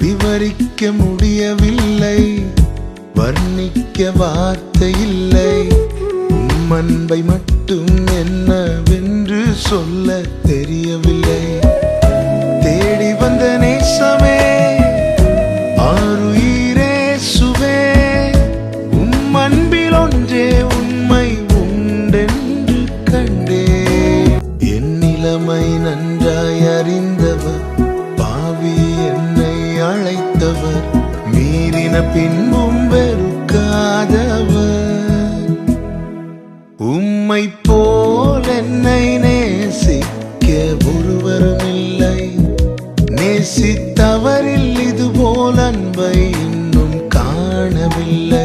விவரிக்க முடியவில்லை வர்ணிக்க வார்த்தை இல்லை உம் அன்பை மட்டும் என்னவென்று சொல்ல தெரியவில்லை தேடி வந்த நேசமே ஆருயிரே சுவே உம் அன்பில் ஒன்றே உண்மை உண்டென்று கண்டே என் நிலைமை நன்றாய் அறிந்தவர் பாவி என்னை அழைத்தவர் மீறின பின்பும் வெறுக்காதவர் உம்மை போல் என்னை நேசிக்க ஒருவரும் இல்லை நேசித்தவரில் இது போல் அன்பை இன்னும் காணவில்லை